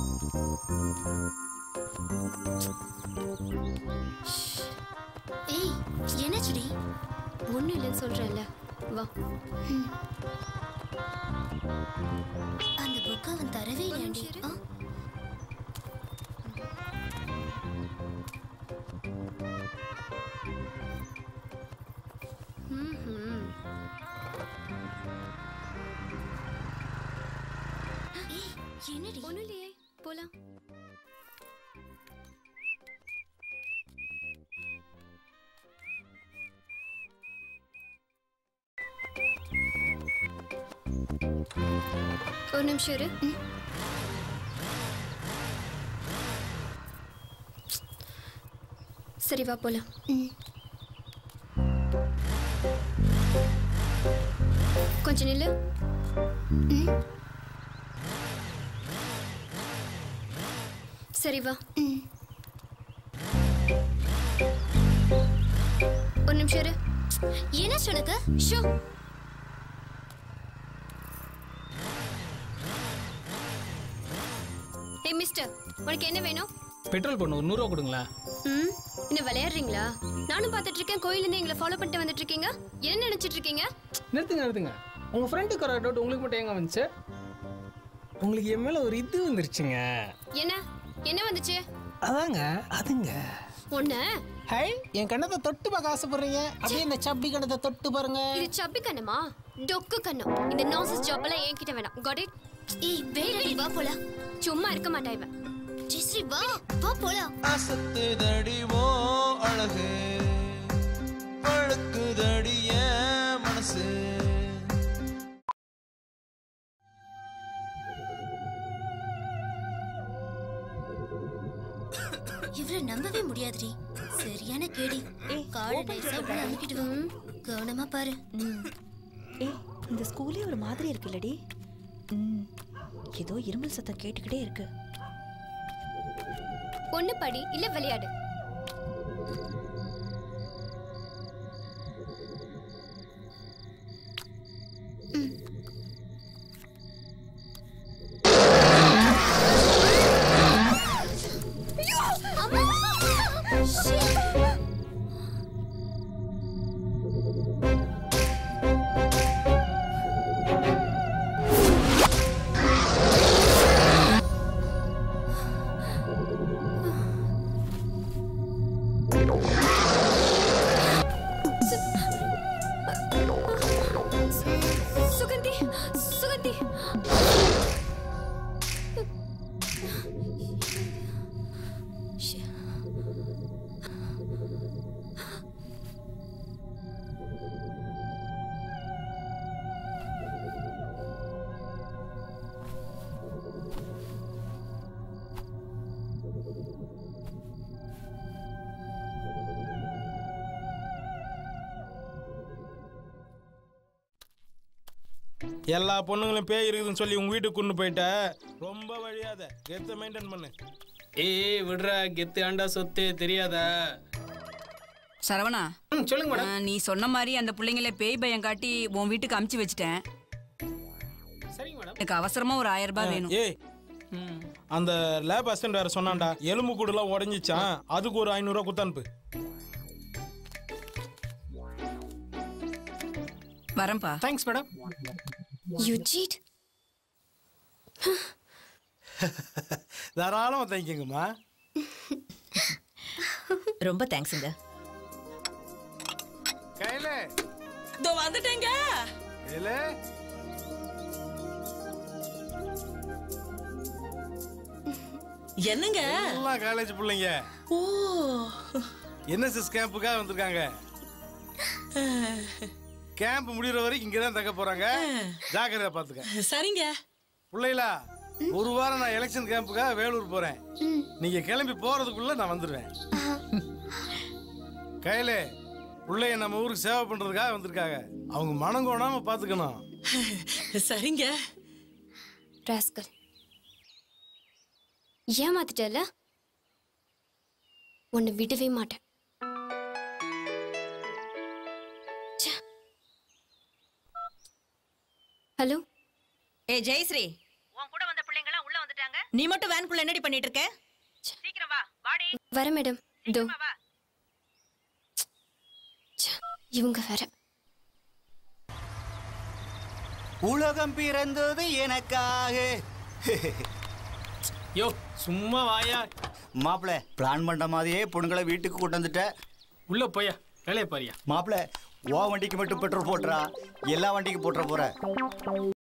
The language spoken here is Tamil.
ஏய் என்னாச்சுடி ஒன்றும் இல்லைன்னு சொல்கிறேன்ல வா அந்த புக் அவன் தரவே இல்லையாண்டி ஆ ம்ஹும். ஏய் என்னடி ஒன்றும் இல்லையே போகலாம் ஒரு நிமிஷம் இரு சரி வா போலாம் கொஞ்சம் நில்லு சரி வா ஒரு நிமிஷம் இரு என்னாச்சு உனக்கு ஷோ ஏ மிஸ்டர் உனக்கு என்ன வேணும் பெட்ரோல் பண்ணு ஒரு நூறுரூவா கொடுங்களேன் ம் இன்னும் விளையாடுறீங்களா நானும் பார்த்துட்டு இருக்கேன் கோயிலேருந்து எங்களை ஃபாலோ பண்ணிட்டு வந்துட்டு இருக்கீங்க என்ன நினைச்சிட்டு இருக்கீங்க நிறுத்துங்க நிறுத்துங்க உங்கள் ஃப்ரெண்டுக்கு ஒரு டவுட் உங்களுக்கு மட்டும் எங்கே வந்துச்சு உங்களுக்கு என் மேலே ஒரு இது வந்துருச்சுங்க என்ன என்ன வந்துச்சு அதாங்க அதுங்க ஒண்ணு ஹை என் கண்ணத்தை தொட்டு பார்க்க ஆசைப்படுறீங்க அப்படியே இந்த சப்பி கண்ணத்தை தொட்டு பாருங்க இது சப்பி கண்ணமா டொக்கு கண்ணம் இந்த நாசஸ் ஜாப் எல்லாம் என்கிட்ட வேணாம் got it ஏய் வேடடி வா போலாம் சும்மா இருக்க மாட்டா இவ ஜெஸ்ரீ வா வா போலாம் அசத்துதடி ஓ அழகு பழுக்குதடி என் மனசு இவரை நம்பவே முடியாதுடி சரியான கேடி காலை நைஸா உள்ள அமுக்கிடுவான் கவனமா பாரு ஏய் இந்த ஸ்கூலே ஒரு மாதிரி இருக்குல்லடி ம் ஏதோ இருமல் சத்தம் கேட்டுக்கிட்டே இருக்கு ஒண்ணு படி இல்ல விளையாடு சுகந்தி சுகந்தி எல்லா பொண்ணுங்களும் பேய் இருக்குதுன்னு சொல்லி உங்க வீட்டுக்கு கொண்டு போயிட்ட ரொம்ப வழியாத கெத்த மெயின்டைன் பண்ணு ஏய் விடுறா கெத்து ஆண்டா சொத்து தெரியாதா சரவணா ம் சொல்லுங்க மேடம் ஆ, நீ சொன்ன மாதிரி அந்த பிள்ளைங்கள பேய் பயம் காட்டி உன் வீட்டுக்கு அமுச்சு வச்சிட்டேன் சரிங்க மேடம் எனக்கு அவசரமா ஒரு ஆயிரம் ரூபாய் வேணும் ஏய் ம் அந்த லேப் அசிஸ்டன்ட் வேற சொன்னான்டா எலும்பு கூடுலாம் உடஞ்சிச்சான் அதுக்கு ஒரு ஐநூறுரூவா குத்து அனுப்பு வரேன்ப்பா தேங்க்ஸ் மேடம் யூ சீட் தாராளமா தேங்கிக்கங்கம்மா ரொம்ப தேங்க்ஸுங்க கையில இதோ வந்துட்டேங்க கையில என்னங்க எல்லாம் காலேஜ் பிள்ளைங்க ஓ என்எஸ்எஸ் கேம்புக்காக வந்திருக்காங்க கேம்ப் முடியற வரைக்கும் இங்க தான் தக்க போறாங்க ஜாக்கிரதை பாத்துக்க சரிங்க பிள்ளைகளா ஒரு வாரம் நான் எலெக்ஷன் கேம்புக்காக வேலூர் போறேன் நீங்க கிளம்பி போறதுக்குள்ள நான் வந்துடுவேன் கையிலே பிள்ளைய நம்ம ஊருக்கு சேவை பண்றதுக்காக வந்திருக்காங்க அவங்க மனம் கோணாம பாத்துக்கணும் சரிங்க ராஸ்கல் ஏமாத்திட்டல உன்னை விடவே மாட்டேன் ச்சே. ஹலோ ஏ ஜெயஸ்ரீ உன் கூட வந்த பிள்ளைங்க உள்ள வந்துட்டாங்க நீ மட்டும் வேனுக்குள்ள என்னடி பண்ணிட்டு இருக்க வர மேடம் இதோ ச்ச, இவங்க வேற உலகம் பிறந்தது எனக்காக யோ சும்மா வாயா மாப்பிள பிளான் பண்ண மாதிரியே பொண்ணுங்களை வீட்டுக்கு கொண்டு வந்துட்ட உள்ள போயா வேலையை பாரியா மாப்பிள ஓ வண்டிக்கு மட்டும் பெட்ரோல் போட்டுறா எல்லா வண்டிக்கும் போட்டுற போற